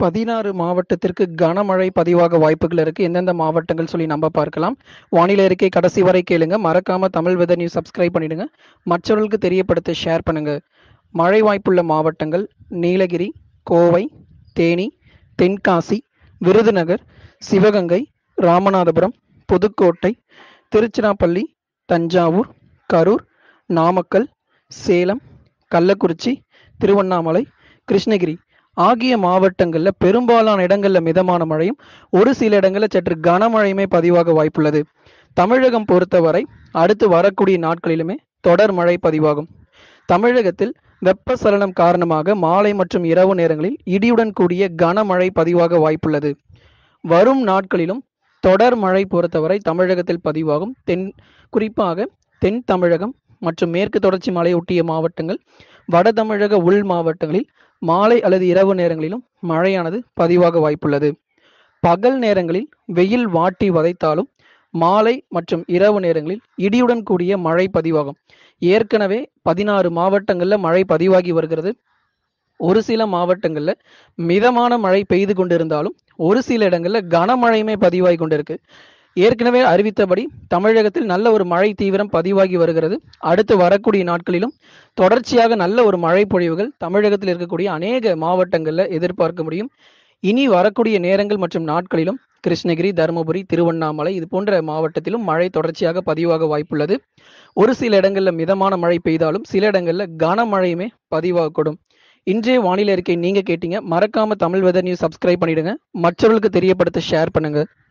பதினாறு மாவட்டத்திற்கு கனமழை பதிவாக வாய்ப்புகள் இருக்கு எந்தெந்த மாவட்டங்கள் சொல்லி நம்ம பார்க்கலாம் வானிலை அறிக்கை கடைசி வரை கேளுங்க மறக்காம தமிழ் வெதர் நியூஸ் சப்ஸ்கிரைப் பண்ணிடுங்க மற்றவர்களுக்கு தெரியப்படுத்த ஷேர் பண்ணுங்க மழை வாய்ப்புள்ள மாவட்டங்கள் நீலகிரி கோவை தேனி தென்காசி விருதுநகர் சிவகங்கை ராமநாதபுரம் புதுக்கோட்டை திருச்சிராப்பள்ளி தஞ்சாவூர் கரூர் நாமக்கல் சேலம் கள்ளக்குறிச்சி திருவண்ணாமலை கிருஷ்ணகிரி ஆகிய மாவட்டங்களில் பெரும்பாலான இடங்களில் மிதமான மழையும் ஒரு சில இடங்களில் சற்று கனமழையுமே பதிவாக வாய்ப்புள்ளது தமிழகம் பொறுத்தவரை அடுத்து வரக்கூடிய நாட்களிலுமே தொடர் மழை பதிவாகும் தமிழகத்தில் வெப்பசலனம் காரணமாக மாலை மற்றும் இரவு நேரங்களில் இடியுடன் கூடிய கனமழை பதிவாக வாய்ப்புள்ளது வரும் நாட்களிலும் தொடர் மழை பொறுத்தவரை தமிழகத்தில் பதிவாகும் தென் குறிப்பாக தென் தமிழகம் மற்றும் மேற்கு தொடர்ச்சி மலை ஒட்டிய மாவட்டங்கள் வட தமிழக உள் மாவட்டங்களில் மாலை அல்லது இரவு நேரங்களிலும் மழையானது பதிவாக வாய்ப்புள்ளது பகல் நேரங்களில் வெயில் வாட்டி வதைத்தாலும் மாலை மற்றும் இரவு நேரங்களில் இடியுடன் கூடிய மழை பதிவாகும் ஏற்கனவே பதினாறு மாவட்டங்களில் மழை பதிவாகி வருகிறது ஒரு சில மாவட்டங்களில் மிதமான மழை பெய்து கொண்டிருந்தாலும் ஒரு சில இடங்களில் கனமழையுமே பதிவாகி கொண்டிருக்கு ஏற்கனவே அறிவித்தபடி தமிழகத்தில் நல்ல ஒரு மழை தீவிரம் பதிவாகி வருகிறது அடுத்து வரக்கூடிய நாட்களிலும் தொடர்ச்சியாக நல்ல ஒரு மழை பொழிவுகள் தமிழகத்தில் இருக்கக்கூடிய அநேக மாவட்டங்களில் எதிர்பார்க்க முடியும் இனி வரக்கூடிய நேரங்கள் மற்றும் நாட்களிலும் கிருஷ்ணகிரி தருமபுரி திருவண்ணாமலை இது போன்ற மாவட்டத்திலும் மழை தொடர்ச்சியாக பதிவாக வாய்ப்புள்ளது ஒரு சில இடங்களில் மிதமான மழை பெய்தாலும் சில இடங்களில் கனமழையுமே பதிவாகக்கூடும் இன்றைய வானிலை அறிக்கை நீங்க கேட்டீங்க மறக்காம தமிழ் வெதர் நியூஸ் சப்ஸ்கிரைப் பண்ணிடுங்க மற்றவர்களுக்கு தெரியப்படுத்த ஷேர் பண்ணுங்க